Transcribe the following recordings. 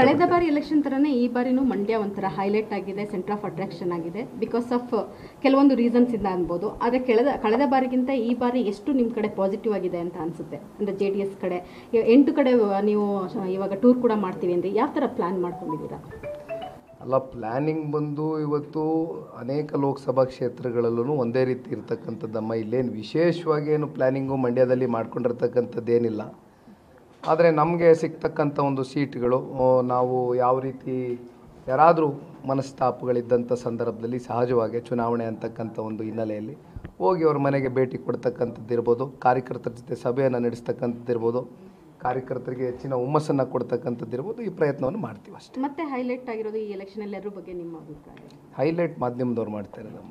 ಕಳೆದ ಬಾರಿ ಎಲೆಕ್ಷನ್ ತರನೇ ಈ ಬಾರಿನೂ ಮಂಡ್ಯ ಒಂಥರ ಹೈಲೈಟ್ ಆಗಿದೆ ಸೆಂಟರ್ ಆಫ್ ಅಟ್ರಾಕ್ಷನ್ ಆಗಿದೆ ಬಿಕಾಸ್ ಆಫ್ ಕೆಲವೊಂದು ರೀಸನ್ಸ್ ಇಂದ ಅನ್ಬೋದು ಆದರೆ ಕಳೆದ ಕಳೆದ ಬಾರಿಗಿಂತ ಈ ಬಾರಿ ಎಷ್ಟು ನಿಮ್ಮ ಕಡೆ ಪಾಸಿಟಿವ್ ಆಗಿದೆ ಅಂತ ಅನ್ಸುತ್ತೆ ಅಂದರೆ ಜೆ ಡಿ ಎಸ್ ಕಡೆ ಇವ- ಎಂಟು ಕಡೆ ನೀವು ಇವಾಗ ಟೂರ್ ಕೂಡ ಮಾಡ್ತೀವಿ ಅಂದರೆ ಯಾವ ಥರ ಪ್ಲಾನ್ ಮಾಡ್ಕೊಂಡಿದ್ದೀರಾ ಅಲ್ಲ ಪ್ಲ್ಯಾನಿಂಗ್ ಬಂದು ಇವತ್ತು ಅನೇಕ ಲೋಕಸಭಾ ಕ್ಷೇತ್ರಗಳಲ್ಲೂ ಒಂದೇ ರೀತಿ ಇರ್ತಕ್ಕಂಥದ್ದಮ್ಮ ಇಲ್ಲೇನು ವಿಶೇಷವಾಗಿ ಏನು ಪ್ಲ್ಯಾನಿಂಗು ಮಂಡ್ಯದಲ್ಲಿ ಮಾಡ್ಕೊಂಡಿರ್ತಕ್ಕಂಥದ್ದೇನಿಲ್ಲ ಆದರೆ ನಮಗೆ ಸಿಗ್ತಕ್ಕಂಥ ಒಂದು ಸೀಟ್ಗಳು ಆ, ನಾವು ಯಾವ ರೀತಿ ಯಾರಾದರೂ ಮನಸ್ತಾಪಗಳಿದ್ದಂಥ ಸಂದರ್ಭದಲ್ಲಿ ಸಹಜವಾಗಿ ಚುನಾವಣೆ ಅಂತಕ್ಕಂಥ ಒಂದು ಹಿನ್ನೆಲೆಯಲ್ಲಿ ಹೋಗಿ ಅವ್ರ ಮನೆಗೆ ಭೇಟಿ ಕೊಡ್ತಕ್ಕಂಥದ್ದು ಇರ್ಬೋದು ಕಾರ್ಯಕರ್ತರ ಜೊತೆ ಸಭೆಯನ್ನು ನಡೆಸ್ತಕ್ಕಂಥದ್ದು ಇರ್ಬೋದು ಕಾರ್ಯಕರ್ತರಿಗೆ ಹೆಚ್ಚಿನ ಹುಮ್ಮಸ್ಸನ್ನು ಕೊಡ್ತಕ್ಕಂಥದ್ದು ಇರ್ಬೋದು ಈ ಪ್ರಯತ್ನವನ್ನು ಮಾಡ್ತೀವಿ ಅಷ್ಟೇ ಮತ್ತೆ ಹೈಲೈಟ್ ಆಗಿರೋದು ಈ ಎಲೆಕ್ಷನ್ ಎಲ್ಲರ ಬಗ್ಗೆ ನಿಮ್ಮ ಅಭಿಪ್ರಾಯ ಹೈಲೈಟ್ ಮಾಧ್ಯಮದವ್ರು ಮಾಡ್ತಾರೆ ನಮ್ಮ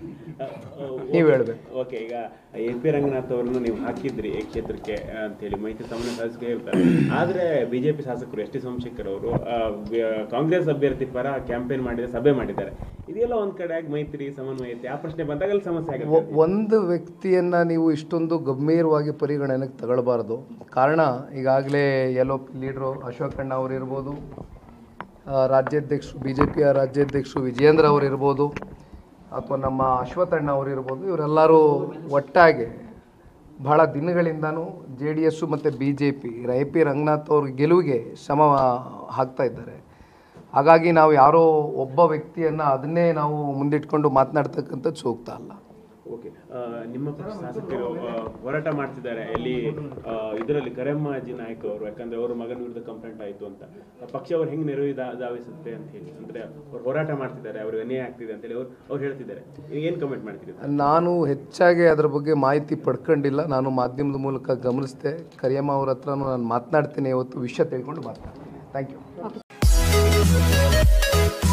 ನೀವು ಹೇಳ್ಬೇಕು ಓಕೆ ಈಗ ಎ ಪಿ ರಂಗನಾಥ್ ಅವರನ್ನು ನೀವು ಹಾಕಿದ್ರಿ ಈ ಕ್ಷೇತ್ರಕ್ಕೆ ಅಂತೇಳಿ ಮೈತ್ರಿ ಸಾಮಾನ್ಯ ಶಾಸಕರು ಹೇಳ್ತಾರೆ ಆದರೆ ಬಿಜೆಪಿ ಶಾಸಕರು ಎಸ್ ಟಿ ಸೋಮಶೇಖರ್ ಅವರು ಆ, ಬಿ- ಕಾಂಗ್ರೆಸ್ ಅಭ್ಯರ್ಥಿ ಪರ ಕ್ಯಾಂಪೇನ್ ಮಾಡಿದ ಸಭೆ ಮಾಡಿದ್ದಾರೆ ಇದೆಲ್ಲ ಒಂದ್ ಕಡೆ ಆಗಿ ಮೈತ್ರಿ ಸಮನ್ವಯತೆ ಆ ಪ್ರಶ್ನೆ ಬಂದಾಗ ಅಲ್ಲಿ ಸಮಸ್ಯೆ ಆಗುತ್ತೆ ಒ- ಒಂದು ವ್ಯಕ್ತಿಯನ್ನು ನೀವು ಇಷ್ಟೊಂದು ಗಂಭೀರವಾಗಿ ಪರಿಗಣನೆಗೆ ತಗೊಳ್ಬಾರ್ದು ಕಾರಣ ಈಗಾಗಲೇ ಎಲ್ಲೋ ಲೀಡ್ರು ಅಶೋಕಣ್ಣ ಅವರು ಇರ್ಬೋದು ಆ, ರಾಜ್ಯಾಧ್ಯಕ್ಷರು ಬಿ ಜೆ ಪಿಯ ರಾಜ್ಯಾಧ್ಯಕ್ಷರು ವಿಜಯೇಂದ್ರ ಅವರು ಇರ್ಬೋದು ಅಥವಾ ನಮ್ಮ ಅಶ್ವಥಣ್ಣ ಅವರು ಇರ್ಬೋದು ಇವರೆಲ್ಲರೂ ಒಟ್ಟಾಗಿ ಬಹಳ ದಿನಗಳಿಂದನೂ ಜೆ ಡಿ ಎಸ್ಸು ಮತ್ತು B J P A P Ranganath ಅವ್ರ ಗೆಲುವಿಗೆ ಶ್ರಮ ಹಾಕ್ತಾ ಇದ್ದಾರೆ ಹಾಗಾಗಿ ನಾವು ಯಾರೋ ಒಬ್ಬ ವ್ಯಕ್ತಿಯನ್ನು ಅದನ್ನೇ ನಾವು ಮುಂದಿಟ್ಕೊಂಡು ಮಾತನಾಡ್ತಕ್ಕಂಥದ್ದು ಸೂಕ್ತ ಅಲ್ಲ ಓಕೆ ನಿಮ್ಮ ಪಕ್ಷ ಶಾಸಕರು ಆ, ಹೋರಾಟ ಮಾಡ್ತಿದ್ದಾರೆ ಎಲ್ಲಿ ಆ, ಇದರಲ್ಲಿ ಕರೆಮ್ಮಾಜಿ ನಾಯಕ್ ಅವರು ಯಾಕಂದ್ರೆ ಅವ್ರ ಮಗನ ವಿರುದ್ಧ ಕಂಪ್ಲೇಂಟ್ ಆಯ್ತು ಅಂತ ಆ, ಪಕ್ಷ ಅವ್ರು ಹೆಂಗ್ ನೆರವು ದಾ- ಧಾವಿಸುತ್ತೆ ಅಂತ ಹೇಳಿ ಅಂದ್ರೆ ಅವ್ರು ಹೋರಾಟ ಮಾಡ್ತಿದ್ದಾರೆ ಅವ್ರಿಗೆ ಅನ್ಯಾಯ ಆಗ್ತಿದೆ ಅಂತ ಹೇಳಿ ಅವ್ರು ಅವ್ರು ಹೇಳ್ತಿದ್ದಾರೆ ಈಗ ಏನ್ ಕಮೆಂಟ್ ಮಾಡ್ತೀರಿ ನಾನು ಹೆಚ್ಚಾಗಿ ಅದರ ಬಗ್ಗೆ ಮಾಹಿತಿ ಪಡ್ಕೊಂಡಿಲ್ಲ ನಾನು ಮಾಧ್ಯಮದ ಮೂಲಕ ಗಮನಿಸಿದೆ ಕರಿಯಮ್ಮ ಅವ್ರ ಹತ್ರನೂ ನಾನು ಮಾತನಾಡ್ತೀನಿ ಇವತ್ತು ವಿಷಯ ತಿಳ್ಕೊಂಡು ಮಾತನಾಡ್ತೀನಿ ಥ್ಯಾಂಕ್ ಯು